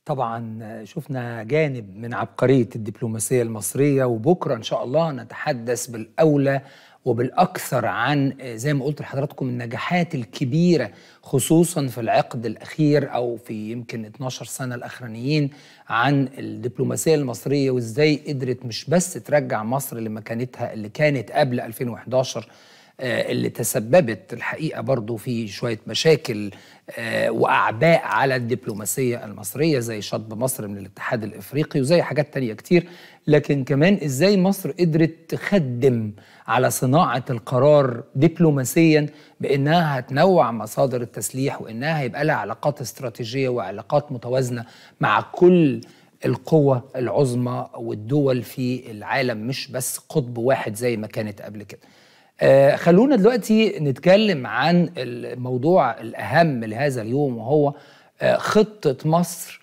طبعا شفنا جانب من عبقرية الدبلوماسية المصرية وبكرة إن شاء الله نتحدث بالأولى وبالأكثر عن زي ما قلت لحضراتكم النجاحات الكبيرة خصوصا في العقد الأخير أو في يمكن 12 سنة الأخرانيين عن الدبلوماسية المصرية وإزاي قدرت مش بس ترجع مصر لمكانتها اللي كانت قبل 2011 اللي تسببت الحقيقة برضو في شوية مشاكل وأعباء على الدبلوماسية المصرية زي شطب مصر من الاتحاد الإفريقي وزي حاجات تانية كتير لكن كمان إزاي مصر قدرت تخدم على صناعة القرار دبلوماسيا بأنها هتنوع مصادر التسليح وأنها هيبقى لها علاقات استراتيجية وعلاقات متوازنة مع كل القوى العظمى والدول في العالم مش بس قطب واحد زي ما كانت قبل كده آه خلونا دلوقتي نتكلم عن الموضوع الأهم لهذا اليوم وهو آه خطة مصر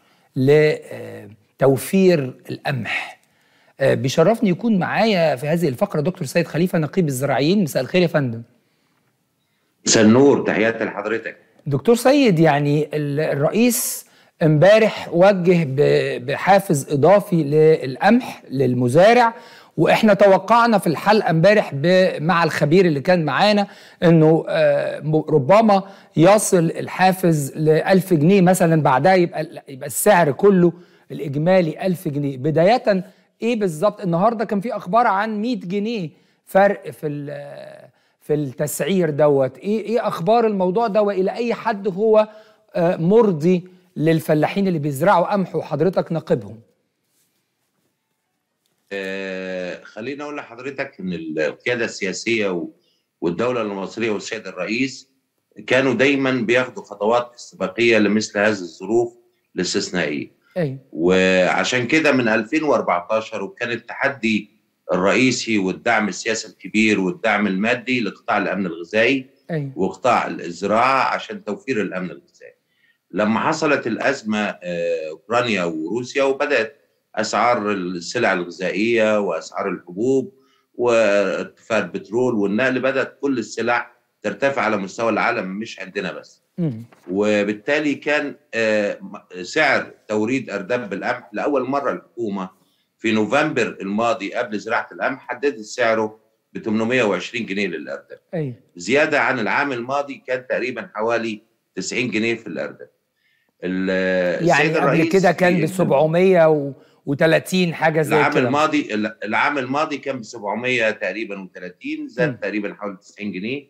لتوفير القمح آه بيشرفني يكون معايا في هذه الفقرة دكتور سيد خليفة نقيب الزراعيين مساء الخير يا فندم مساء النور تحياتي لحضرتك دكتور سيد يعني الرئيس امبارح وجه بحافز إضافي للقمح للمزارع واحنا توقعنا في الحلقه امبارح مع الخبير اللي كان معانا انه ربما يصل الحافز ل 1000 جنيه مثلا بعدها يبقى يبقى السعر كله الاجمالي 1000 جنيه بدايه ايه بالظبط النهارده كان في اخبار عن 100 جنيه فرق في في التسعير دوت ايه ايه اخبار الموضوع ده والى اي حد هو مرضي للفلاحين اللي بيزرعوا قمح وحضرتك ناقبهم آه خليني اقول لحضرتك ان القياده السياسيه والدوله المصريه والسيد الرئيس كانوا دايما بياخدوا خطوات استباقيه لمثل هذه الظروف الاستثنائيه. أي. وعشان كده من 2014 وكان التحدي الرئيسي والدعم السياسي الكبير والدعم المادي لقطاع الامن الغذائي أي. وقطاع الزراعه عشان توفير الامن الغذائي. لما حصلت الازمه آه اوكرانيا وروسيا وبدات اسعار السلع الغذائيه واسعار الحبوب وارتفاع البترول والنقل بدات كل السلع ترتفع على مستوى العالم مش عندنا بس م. وبالتالي كان سعر توريد ارداب القمح لاول مره الحكومه في نوفمبر الماضي قبل زراعه القمح حددت سعره ب 820 جنيه للارداب أي. زياده عن العام الماضي كان تقريبا حوالي 90 جنيه في الارداب يعني قبل كده كان ب 700 و... و30 حاجه زي العام كده الماضي العام الماضي كان ب 700 تقريبا و30 زاد تقريبا حوالي 90 جنيه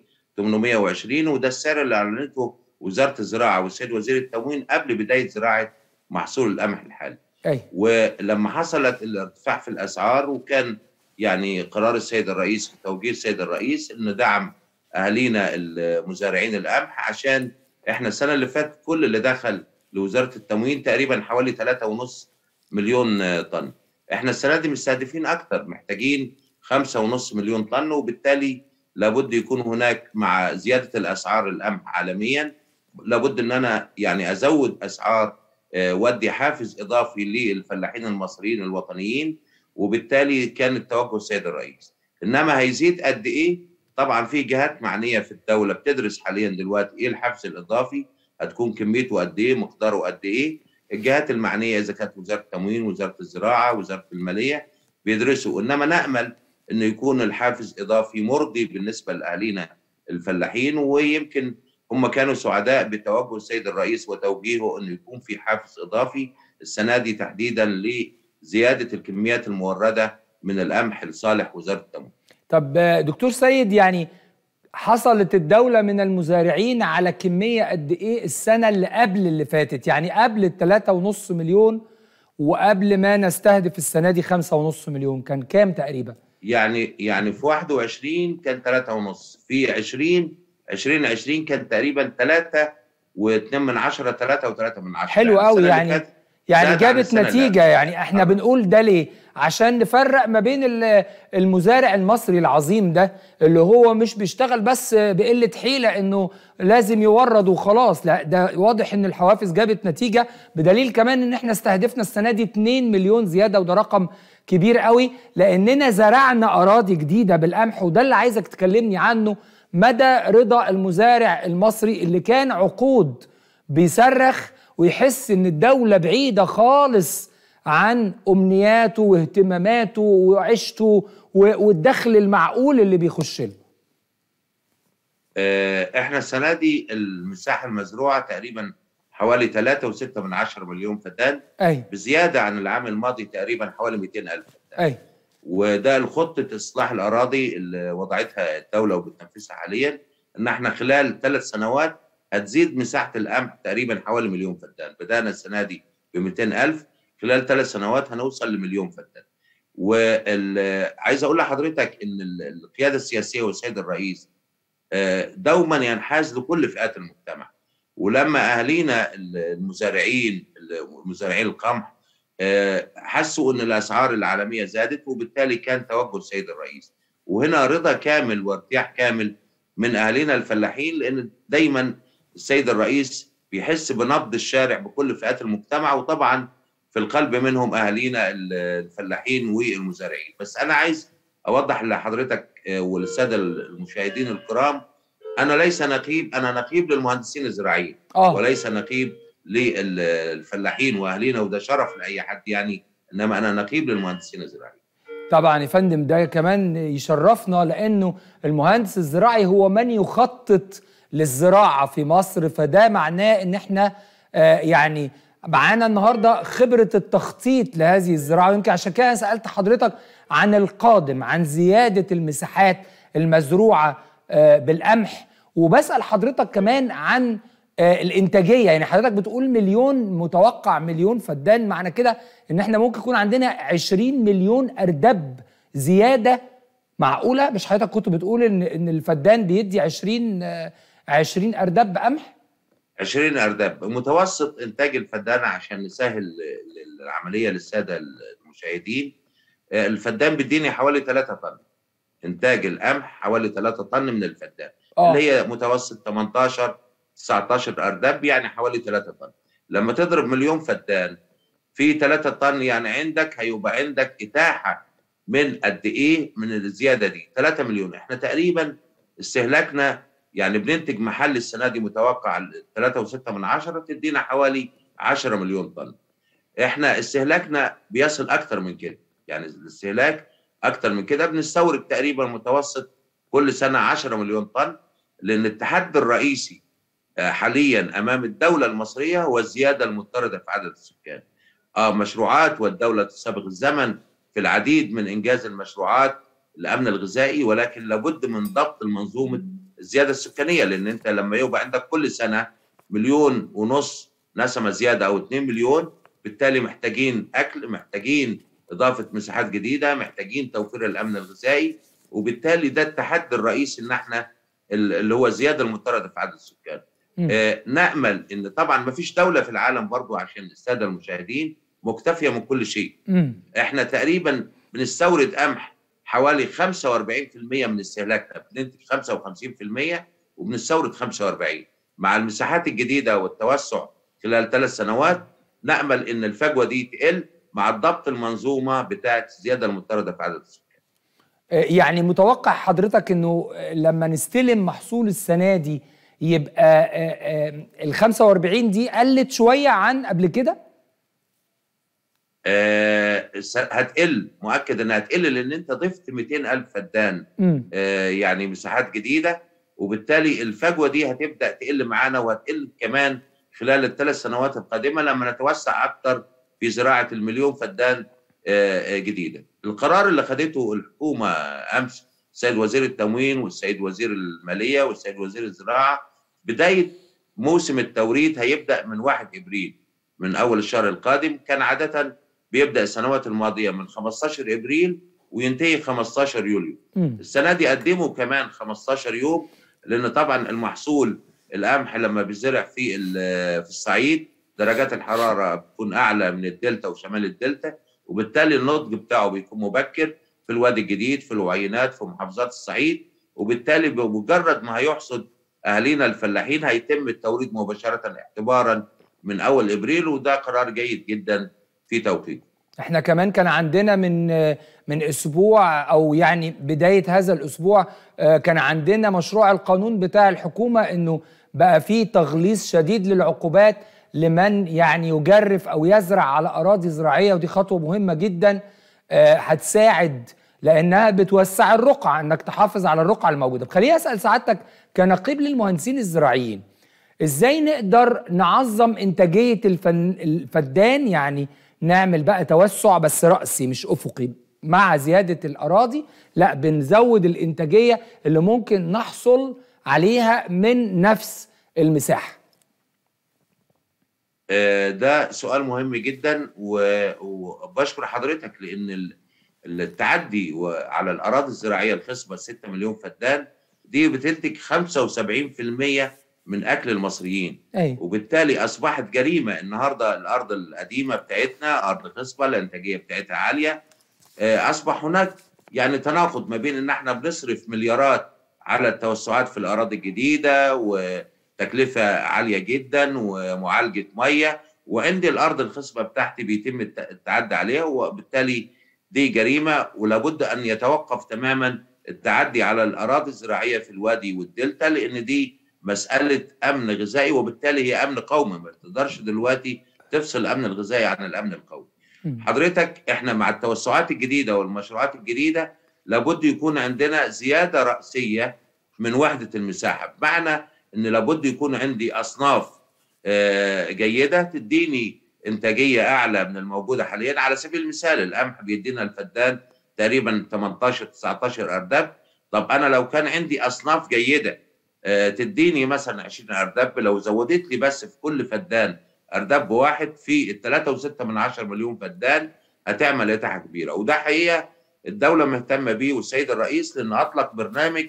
820 وده السعر اللي اعلنته وزاره الزراعه والسيد وزير التموين قبل بدايه زراعه محصول القمح الحالي. أي. ولما حصلت الارتفاع في الاسعار وكان يعني قرار السيد الرئيس وتوجيه السيد الرئيس انه دعم اهالينا المزارعين القمح عشان احنا السنه اللي فاتت كل اللي دخل لوزاره التموين تقريبا حوالي 3.5 مليون طن احنا السنه دي مستهدفين اكثر محتاجين خمسة ونص مليون طن وبالتالي لابد يكون هناك مع زياده الاسعار القمح عالميا لابد ان انا يعني ازود اسعار ودي حافز اضافي للفلاحين المصريين الوطنيين وبالتالي كان التوجه السيد الرئيس انما هيزيد قد ايه طبعا في جهات معنيه في الدوله بتدرس حاليا دلوقتي ايه الحافز الاضافي هتكون كميته قد ايه مقداره قد ايه الجهات المعنيه اذا كانت وزاره التموين وزاره الزراعه وزاره الماليه بيدرسوا انما نامل انه يكون الحافز اضافي مرضي بالنسبه لاهالينا الفلاحين ويمكن هم كانوا سعداء بتوجه السيد الرئيس وتوجيهه انه يكون في حافز اضافي السنه دي تحديدا لزياده الكميات المورده من القمح لصالح وزاره التموين. طب دكتور سيد يعني حصلت الدولة من المزارعين على كمية قد إيه السنة اللي قبل اللي فاتت يعني قبل التلاتة ونص مليون وقبل ما نستهدف السنة دي خمسة ونص مليون كان كام تقريبا؟ يعني يعني في 21 كان تلاتة ونص في 20 2020 كان تقريبا تلاتة و2 من عشرة تلاتة و3 من عشرة حلو قوي يعني يعني جابت نتيجة يعني احنا آه. بنقول ده ليه؟ عشان نفرق ما بين المزارع المصري العظيم ده اللي هو مش بيشتغل بس بقلة حيلة انه لازم يورد وخلاص لا ده واضح ان الحوافز جابت نتيجة بدليل كمان ان احنا استهدفنا السنة دي 2 مليون زيادة وده رقم كبير قوي لاننا زرعنا اراضي جديدة بالقمح وده اللي عايزك تكلمني عنه مدى رضا المزارع المصري اللي كان عقود بيصرخ ويحس ان الدوله بعيده خالص عن امنياته واهتماماته وعيشته والدخل المعقول اللي بيخش له احنا السنه دي المساحه المزروعه تقريبا حوالي 3.6 من عشرة مليون فدان أي. بزياده عن العام الماضي تقريبا حوالي 200 الف فدان أي. وده الخطه اصلاح الاراضي اللي وضعتها الدوله وبتنفذها حاليا ان احنا خلال ثلاث سنوات هتزيد مساحه القمح تقريبا حوالي مليون فدان بدانا السنه دي ب 200 الف خلال ثلاث سنوات هنوصل لمليون فدان وعايز اقول لحضرتك ان القياده السياسيه والسيد الرئيس دوما ينحاز لكل فئات المجتمع ولما اهالينا المزارعين مزارعين القمح حسوا ان الاسعار العالميه زادت وبالتالي كان توجه السيد الرئيس وهنا رضا كامل وارتياح كامل من اهالينا الفلاحين لان دايما السيد الرئيس بيحس بنبض الشارع بكل فئات المجتمع وطبعا في القلب منهم اهالينا الفلاحين والمزارعين بس انا عايز اوضح لحضرتك وللساده المشاهدين الكرام انا ليس نقيب انا نقيب للمهندسين الزراعيين آه. وليس نقيب للفلاحين واهالينا وده شرف لاي حد يعني انما انا نقيب للمهندسين الزراعيين طبعا يا فندم ده كمان يشرفنا لانه المهندس الزراعي هو من يخطط للزراعه في مصر فده معناه ان احنا آه يعني معانا النهارده خبره التخطيط لهذه الزراعه ويمكن عشان كده سالت حضرتك عن القادم عن زياده المساحات المزروعه آه بالقمح وبسال حضرتك كمان عن آه الانتاجيه يعني حضرتك بتقول مليون متوقع مليون فدان معنى كده ان احنا ممكن يكون عندنا 20 مليون اردب زياده معقوله مش حضرتك كنت بتقول ان ان الفدان بيدي 20 آه 20 اردب قمح 20 اردب متوسط انتاج الفدان عشان نسهل العمليه للساده المشاهدين الفدان بيديني حوالي 3 طن انتاج القمح حوالي 3 طن من الفدان آه. اللي هي متوسط 18 19 اردب يعني حوالي 3 طن لما تضرب مليون فدان في 3 طن يعني عندك هيبقى عندك اتاحه من قد ايه من الزياده دي 3 مليون احنا تقريبا استهلاكنا يعني بننتج محل السنه دي متوقع 3.6 من عشرة تدينا حوالي 10 مليون طن احنا استهلاكنا بيصل اكتر من كده يعني الاستهلاك اكتر من كده بنستورد تقريبا متوسط كل سنه 10 مليون طن لان التحدي الرئيسي حاليا امام الدوله المصريه هو الزياده المضطرده في عدد السكان اه مشروعات والدوله تسابق الزمن في العديد من انجاز المشروعات الامن الغذائي ولكن لابد من ضبط المنظومه الزياده السكانيه لان انت لما يبقى عندك كل سنه مليون ونص نسمه زياده او 2 مليون بالتالي محتاجين اكل محتاجين اضافه مساحات جديده محتاجين توفير الامن الغذائي وبالتالي ده التحدي الرئيسي ان احنا اللي هو الزياده المضطرده في عدد السكان آه نامل ان طبعا ما فيش دوله في العالم برضو عشان الساده المشاهدين مكتفيه من كل شيء مم. احنا تقريبا بنستورد قمح حوالي 45% من استهلاكنا بننتج 55% وبنستورد 45 مع المساحات الجديده والتوسع خلال ثلاث سنوات نامل ان الفجوه دي تقل مع ضبط المنظومه بتاعه الزياده المضطرده في عدد السكان. يعني متوقع حضرتك انه لما نستلم محصول السنه دي يبقى ال 45 دي قلت شويه عن قبل كده؟ آه هتقل مؤكد انها هتقل لان انت ضفت 200 الف فدان آه يعني مساحات جديده وبالتالي الفجوه دي هتبدا تقل معانا وهتقل كمان خلال الثلاث سنوات القادمه لما نتوسع اكثر في زراعه المليون فدان آه جديده. القرار اللي خدته الحكومه امس السيد وزير التموين والسيد وزير الماليه والسيد وزير الزراعه بدايه موسم التوريد هيبدا من 1 ابريل من اول الشهر القادم كان عاده بيبدا السنوات الماضيه من 15 ابريل وينتهي 15 يوليو مم. السنه دي قدموا كمان 15 يوم لان طبعا المحصول القمح لما بيزرع في في الصعيد درجات الحراره بتكون اعلى من الدلتا وشمال الدلتا وبالتالي النضج بتاعه بيكون مبكر في الوادي الجديد في الوعينات في محافظات الصعيد وبالتالي بمجرد ما هيحصد اهالينا الفلاحين هيتم التوريد مباشره اعتبارا من اول ابريل وده قرار جيد جدا في توقيته احنا كمان كان عندنا من من اسبوع او يعني بدايه هذا الاسبوع كان عندنا مشروع القانون بتاع الحكومه انه بقى فيه تغليظ شديد للعقوبات لمن يعني يجرف او يزرع على اراضي زراعيه ودي خطوه مهمه جدا آه، هتساعد لانها بتوسع الرقعه انك تحافظ على الرقعه الموجوده خليني اسال سعادتك كنقيب للمهندسين الزراعيين ازاي نقدر نعظم انتاجيه الفن الفدان يعني نعمل بقى توسع بس راسي مش افقي مع زياده الاراضي لا بنزود الانتاجيه اللي ممكن نحصل عليها من نفس المساحه آه، ده سؤال مهم جدا و- وبشكر حضرتك لان ال- التعدي و- على الاراضي الزراعيه الخصبه 6 مليون فدان دي بتنتج 75% من اكل المصريين ايوه وبالتالي اصبحت جريمه النهارده الارض القديمه بتاعتنا ارض خصبه الانتاجيه بتاعتها عاليه آه، اصبح هناك يعني تناقض ما بين ان احنا بنصرف مليارات على التوسعات في الاراضي الجديده وتكلفه عاليه جدا ومعالجه ميه وعندي الارض الخصبه بتاعتي بيتم الت- التعدي عليها وبالتالي دي جريمه ولابد ان يتوقف تماما التعدي على الاراضي الزراعيه في الوادي والدلتا لان دي مساله امن غذائي وبالتالي هي امن قومي ما تقدرش دلوقتي تفصل الامن الغذائي عن الامن القومي مم. حضرتك احنا مع التوسعات الجديده والمشروعات الجديده لابد يكون عندنا زياده راسيه من وحده المساحه بمعنى ان لابد يكون عندي اصناف آه، جيده تديني انتاجيه اعلى من الموجوده حاليا على سبيل المثال القمح بيدينا الفدان تقريبا 18 19 ارداب طب انا لو كان عندي اصناف جيده آه، تديني مثلا 20 ارداب لو زودت لي بس في كل فدان ارداب واحد في ال 3.6 من 10 مليون فدان هتعمل اتاحه كبيره وده حقيقه الدوله مهتمه بيه والسيد الرئيس لان اطلق برنامج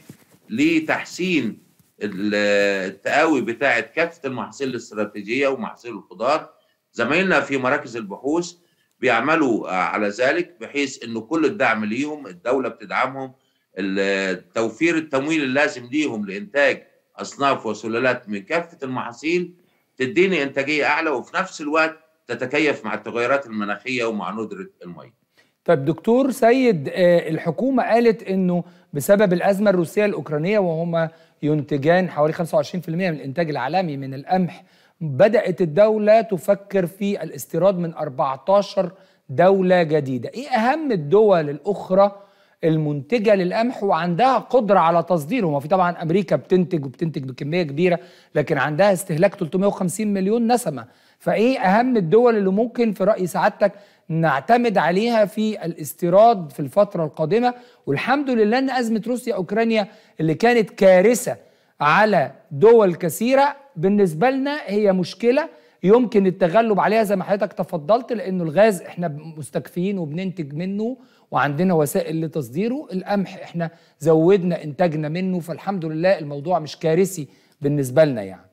لتحسين ال- التقاوي بتاعه كافه المحاصيل الاستراتيجيه ومحاصيل الخضار زمايلنا في مراكز البحوث بيعملوا آه، على ذلك بحيث انه كل الدعم ليهم الدوله بتدعمهم ال- توفير التمويل اللازم ليهم لانتاج اصناف وسلالات من كافه المحاصيل تديني انتاجيه اعلى وفي نفس الوقت تتكيف مع التغيرات المناخيه ومع ندره الميه. طيب دكتور سيد آه، الحكومة قالت انه بسبب الأزمة الروسية الأوكرانية وهما ينتجان حوالي 25% من الإنتاج العالمي من القمح بدأت الدولة تفكر في الاستيراد من 14 دولة جديدة إيه أهم الدول الأخرى المنتجة للقمح وعندها قدرة على تصديره ما في طبعا أمريكا بتنتج وبتنتج بكمية كبيرة لكن عندها استهلاك 350 مليون نسمة فإيه أهم الدول اللي ممكن في رأي سعادتك نعتمد عليها في الاستيراد في الفترة القادمة والحمد لله أن أزمة روسيا أوكرانيا اللي كانت كارثة على دول كثيرة بالنسبة لنا هي مشكلة يمكن التغلب عليها زي ما حضرتك تفضلت لأنه الغاز احنا مستكفيين وبننتج منه وعندنا وسائل لتصديره القمح احنا زودنا انتاجنا منه فالحمد لله الموضوع مش كارثي بالنسبة لنا يعني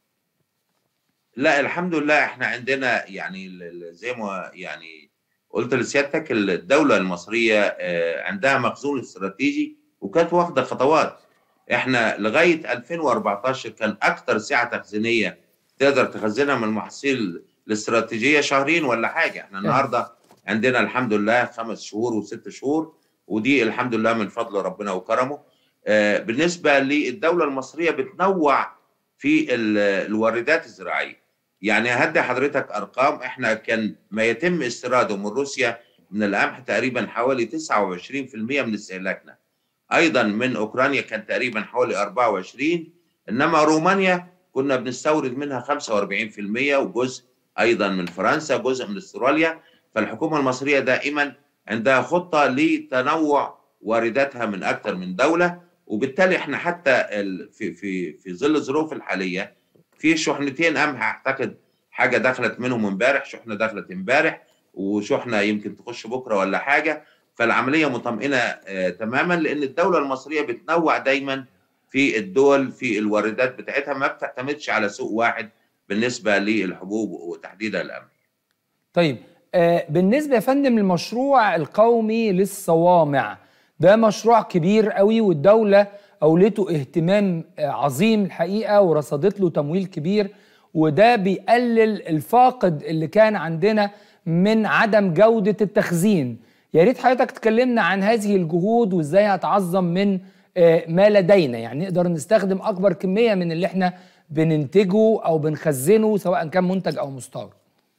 لا الحمد لله احنا عندنا يعني ال- ال- زي ما يعني قلت لسيادتك الدوله المصريه آه، عندها مخزون استراتيجي وكانت واخده خطوات احنا لغايه 2014 كان اكثر سعه تخزينيه تقدر تخزنها من المحاصيل الاستراتيجيه شهرين ولا حاجه احنا النهارده عندنا الحمد لله خمس شهور وست شهور ودي الحمد لله من فضل ربنا وكرمه آه، بالنسبه للدوله المصريه بتنوع في ال- الواردات الزراعيه يعني هدي حضرتك ارقام احنا كان ما يتم استيراده من روسيا من القمح تقريبا حوالي 29% من استهلاكنا ايضا من اوكرانيا كان تقريبا حوالي 24 انما رومانيا كنا بنستورد منها 45% وجزء ايضا من فرنسا جزء من استراليا فالحكومه المصريه دائما عندها خطه لتنوع وارداتها من اكثر من دوله وبالتالي احنا حتى ال- في في في ظل الظروف الحاليه في شحنتين قمح اعتقد حاجه دخلت منهم امبارح شحنه دخلت امبارح وشحنه يمكن تخش بكره ولا حاجه فالعمليه مطمئنه آه تماما لان الدوله المصريه بتنوع دايما في الدول في الواردات بتاعتها ما بتعتمدش على سوق واحد بالنسبه للحبوب وتحديدا القمح طيب آه بالنسبة يا فندم للمشروع القومي للصوامع ده مشروع كبير قوي والدولة أولته اهتمام آه عظيم الحقيقة ورصدت له تمويل كبير وده بيقلل الفاقد اللي كان عندنا من عدم جودة التخزين يا ريت حضرتك تكلمنا عن هذه الجهود وازاي هتعظم من آه ما لدينا يعني نقدر نستخدم أكبر كمية من اللي احنا بننتجه او بنخزنه سواء كان منتج او مستورد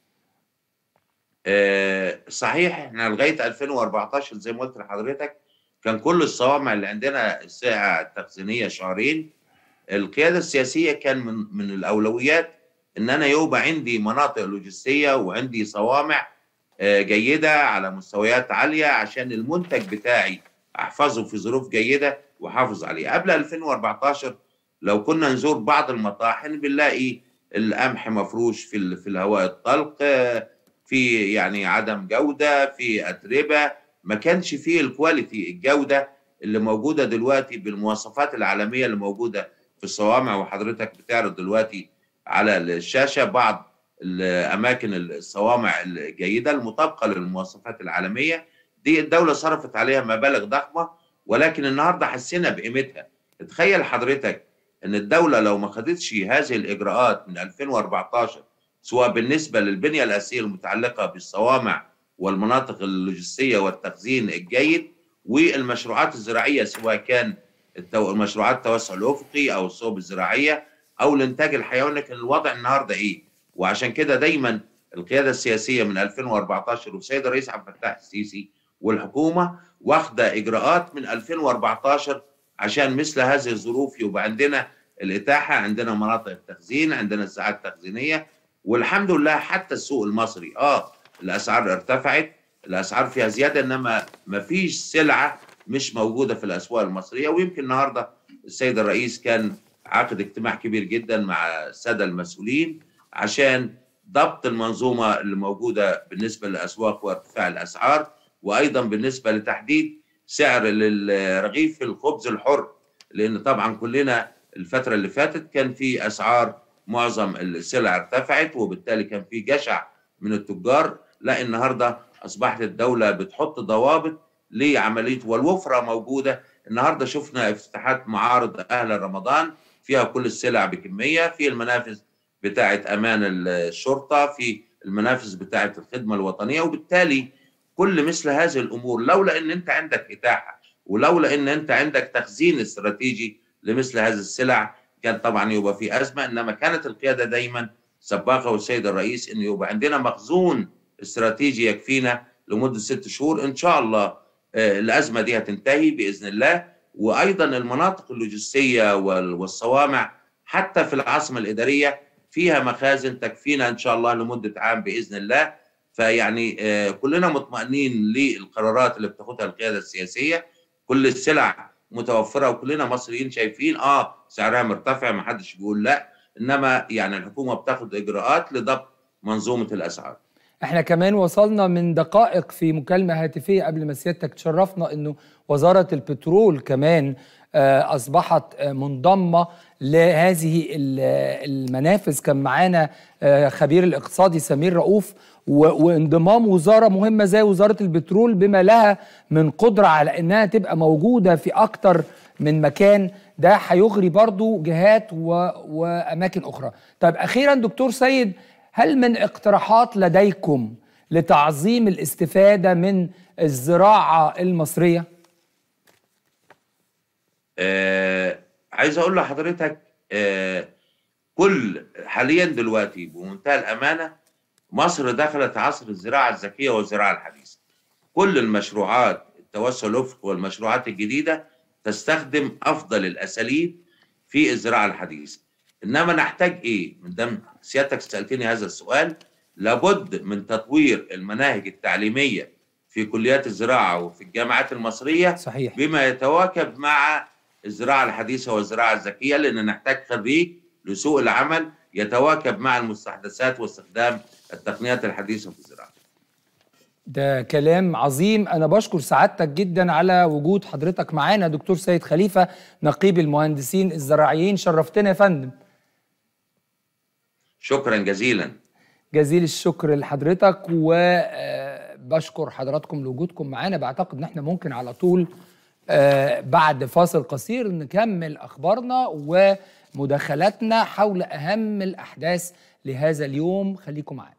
آه، صحيح احنا لغايه 2014 زي ما قلت لحضرتك كان كل الصوامع اللي عندنا الساعه التخزينيه شهرين القياده السياسيه كان من من الاولويات ان انا يبقى عندي مناطق لوجستيه وعندي صوامع آه، جيده على مستويات عاليه عشان المنتج بتاعي احفظه في ظروف جيده واحافظ عليه قبل 2014 لو كنا نزور بعض المطاحن بنلاقي القمح مفروش في في الهواء الطلق آه، في يعني عدم جوده في اتربه ما كانش فيه الكواليتي الجوده اللي موجوده دلوقتي بالمواصفات العالميه اللي موجوده في الصوامع وحضرتك بتعرض دلوقتي على الشاشه بعض الاماكن الصوامع الجيده المطابقه للمواصفات العالميه دي الدوله صرفت عليها مبالغ ضخمه ولكن النهارده حسينا بقيمتها تخيل حضرتك ان الدوله لو ما خدتش هذه الاجراءات من 2014 سواء بالنسبه للبنيه الاساسيه المتعلقه بالصوامع والمناطق اللوجستيه والتخزين الجيد والمشروعات الزراعيه سواء كان المشروعات التوسع الافقي او الصوب الزراعيه او الانتاج الحيواني كان الوضع النهارده ايه؟ وعشان كده دايما القياده السياسيه من 2014 والسيد الرئيس عبد الفتاح السيسي والحكومه واخده اجراءات من 2014 عشان مثل هذه الظروف يبقى عندنا الاتاحه عندنا مناطق التخزين عندنا الساعات التخزينيه والحمد لله حتى السوق المصري اه الاسعار ارتفعت الاسعار فيها زياده انما ما فيش سلعه مش موجوده في الاسواق المصريه ويمكن النهارده السيد الرئيس كان عقد اجتماع كبير جدا مع الساده المسؤولين عشان ضبط المنظومه اللي موجوده بالنسبه للاسواق وارتفاع الاسعار وايضا بالنسبه لتحديد سعر للرغيف الخبز الحر لان طبعا كلنا الفتره اللي فاتت كان في اسعار معظم السلع ارتفعت وبالتالي كان في جشع من التجار لا النهارده اصبحت الدوله بتحط ضوابط لعمليه والوفره موجوده النهارده شفنا افتتاحات معارض اهل رمضان فيها كل السلع بكميه في المنافذ بتاعه امان الشرطه في المنافذ بتاعه الخدمه الوطنيه وبالتالي كل مثل هذه الامور لولا ان انت عندك اتاحه ولولا ان انت عندك تخزين استراتيجي لمثل هذه السلع كان طبعا يبقى في ازمه انما كانت القياده دايما سباقه والسيد الرئيس انه يبقى عندنا مخزون استراتيجي يكفينا لمده ست شهور ان شاء الله الازمه دي هتنتهي باذن الله وايضا المناطق اللوجستيه والصوامع حتى في العاصمه الاداريه فيها مخازن تكفينا ان شاء الله لمده عام باذن الله فيعني كلنا مطمئنين للقرارات اللي بتاخدها القياده السياسيه كل السلع متوفره وكلنا مصريين شايفين اه سعرها مرتفع ما حدش بيقول لا انما يعني الحكومه بتاخد اجراءات لضبط منظومه الاسعار احنا كمان وصلنا من دقائق في مكالمه هاتفيه قبل ما سيادتك تشرفنا انه وزاره البترول كمان اصبحت منضمه لهذه المنافذ كان معانا خبير الاقتصادي سمير رؤوف وانضمام وزاره مهمه زي وزاره البترول بما لها من قدره على انها تبقى موجوده في اكتر من مكان ده هيغري برضو جهات و... واماكن اخرى طيب اخيرا دكتور سيد هل من اقتراحات لديكم لتعظيم الاستفاده من الزراعه المصريه آه عايز اقول لحضرتك آه كل حاليا دلوقتي بمنتهى الامانه مصر دخلت عصر الزراعه الذكيه والزراعه الحديثه كل المشروعات التوسع الافقي والمشروعات الجديده تستخدم افضل الاساليب في الزراعه الحديثه انما نحتاج ايه من دم سيادتك سالتني هذا السؤال لابد من تطوير المناهج التعليميه في كليات الزراعه وفي الجامعات المصريه صحيح بما يتواكب مع الزراعه الحديثه والزراعه الذكيه لان نحتاج خريج لسوق العمل يتواكب مع المستحدثات واستخدام التقنيات الحديثه في الزراعه. ده كلام عظيم انا بشكر سعادتك جدا على وجود حضرتك معانا دكتور سيد خليفه نقيب المهندسين الزراعيين شرفتنا يا فندم. شكرا جزيلا. جزيل الشكر لحضرتك وبشكر حضراتكم لوجودكم معانا بعتقد ان احنا ممكن على طول بعد فاصل قصير نكمل اخبارنا ومداخلاتنا حول اهم الاحداث لهذا اليوم خليكم معانا